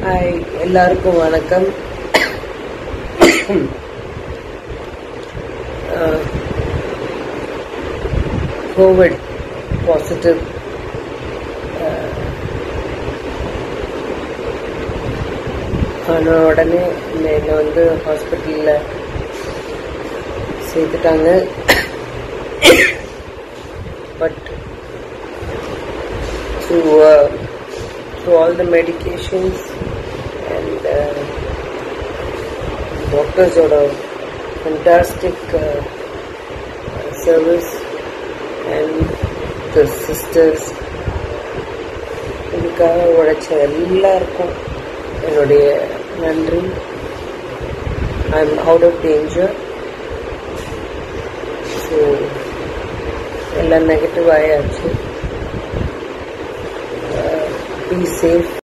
hi எல்லாருக்கும் வணக்கம் Covid positive ஆன உடனே என்னை வந்து ஹாஸ்பிட்டலில் சேர்த்துட்டாங்க but through uh, through all the medications and uh, doctors are a fantastic uh, service and the sisters இதுக்காக உழைச்ச எல்லாருக்கும் என்னுடைய நன்றி I am out of danger so எல்லாம் நெகட்டிவ் ஆயாச்சு be safe